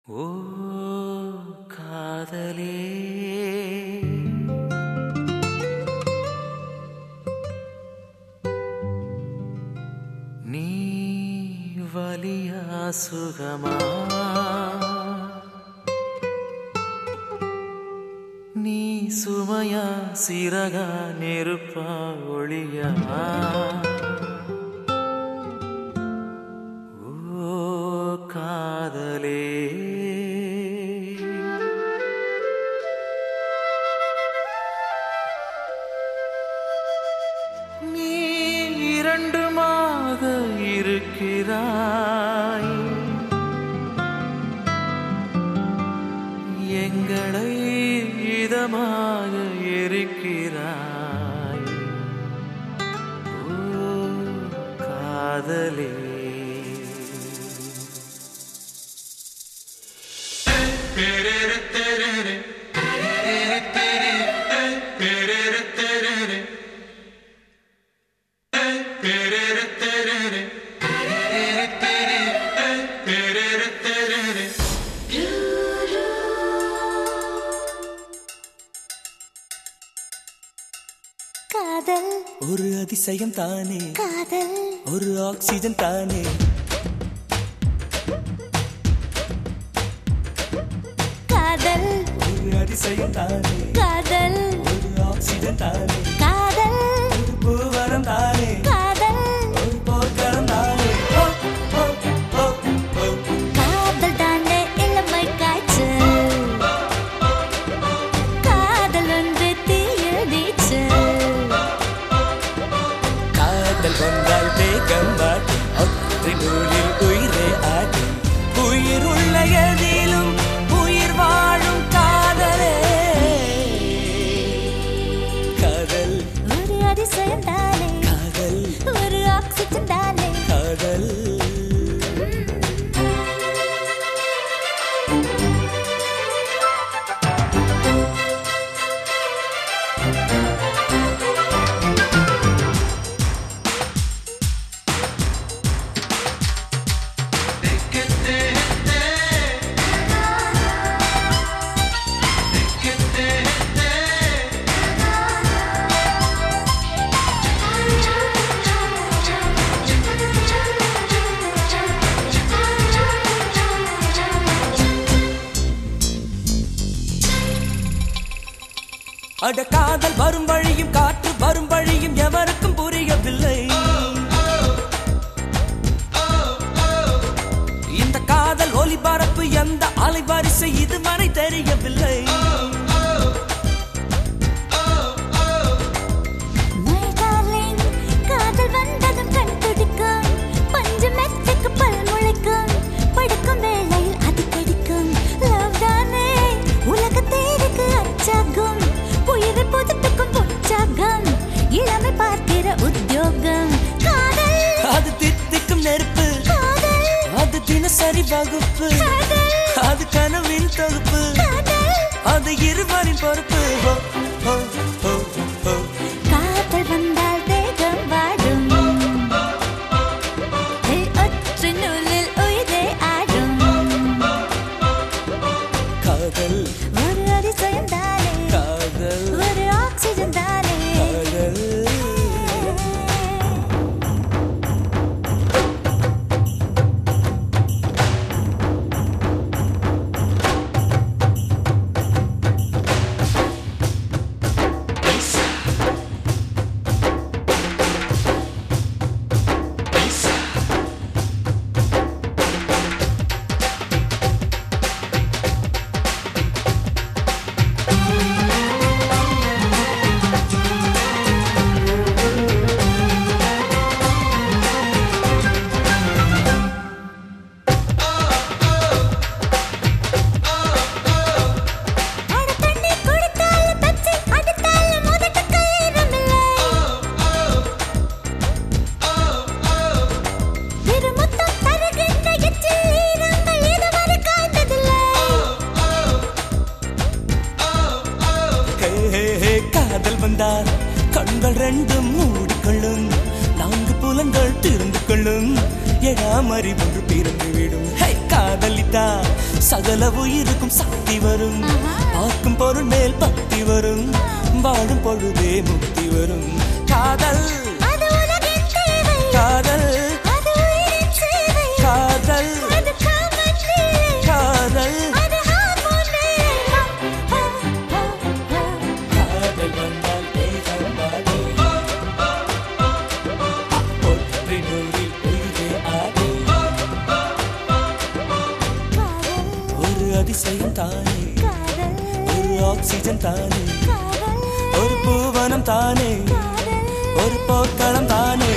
ஓ காதலே நீ வலியா சுகமா நீ சுமையா சிறகா நெருப்பா ஒளியா ஓ காதலே நீ இரண்டுமாக இருக்கிறாய் எங்களை இதமாக இருக்கிறாய் ஓ காதலே காதல் ஒரு அதிசயம் தானே காதல் ஒரு ஆக்சிஜன் தானே காதல் ஒரு அதிசயம் தானே காதல் ஒரு ஆக்சிஜன் தானே காதல் ஒரு பூவரம் தானே காதல் ஒரு போர்க்களம் தானே ஓ, ஓ, ஓ, ஓ. காதல் தானே இளமை காய்ச்சல் காதல் ஒன்று தீயில் நீச்சல் காதல் வந்தால் வேகம் வாட்டும் ஒற்றை நூலில் உயிரே ஆடும் உயிர் உள்ள எதிலும் உயிர் வாழும் காதலே காதல் ஒரு அதிசயம் தானே காதல் ஒரு ஆக்சிஜன் தானே காதல் அட காதல் வரும் வழியும் காற்று வரும் வழியும் எவருக்கும் புரியவில்லை இந்த காதல் ஒலிபரப்பு எந்த அலைவரிசை இதுவரை தெரியவில்லை My darling, காதல் வந்ததும் கண் துடிக்கும் பஞ்சு மெத்தைக்கு பல் முளைக்கும் படுக்கும் வேளையில் அது கடிக்கும் Love தானே உலக தேருக்கு அச்சாகும் உயிரை புதுப்பிக்கும் உற்சாகம் இளமை பார்க்கிற உத்தியோகம் காதல் அது தித்திக்கும் நெருப்பு காதல் அது தினசரி வகுப்பு காதல் அது கனவின் தொகுப்பு காதல் அது இருவரின் பொறுப்பு ஹோ, ஹோ, ஹோ, ஹோ. காதல் வந்தால் தேகம் வாடும் ஏய், ஒற்றை நூலில் உயிரே ஆடும் காதல் ஒரு அதிசயம் தானே காதல் ஒரு ஆக்சிஜன் தானே காதல் அட தண்ணி குடித்தாலும் பெப்சி அடித்தாலும் முதட்டு கயிறுமில்லை திருமுத்தம் தருகின்ற எச்சில் ஈரங்கள் இதுவரை காய்ந்ததில்லை ஹே, ஹே, ஹே, காதல் வந்தால் கண்கள் ரெண்டும் மூடிக்கொள்ளும் நான்கு புலங்கள் திறந்து கொள்ளும் எடாமறி ஒன்று பிறந்து விடும் ஹே, காதல் காதலித்தா சகல உயிருக்கும் சக்தி வரும் பார்க்கும் பொருள் மேல் பக்தி வரும் வாழும் பொழுதே முக்தி வரும் காதல் அது உலகின் தேவை காதல் அது உயிரின் சேவை காதல் அது காமன் லீலை காதல் அது ஹார்மோன் வேலை காதல் வந்தால் தேகம் வாடும் ஒற்றை நூலில் உயிரே ஆடும் காதல் ஒரு அதிசயம் தானே காதல் ஒரு ஆக்சிஜன் தானே காதல் ஒரு பூவனம் தானே காதல் ஒரு போக்களம் தானே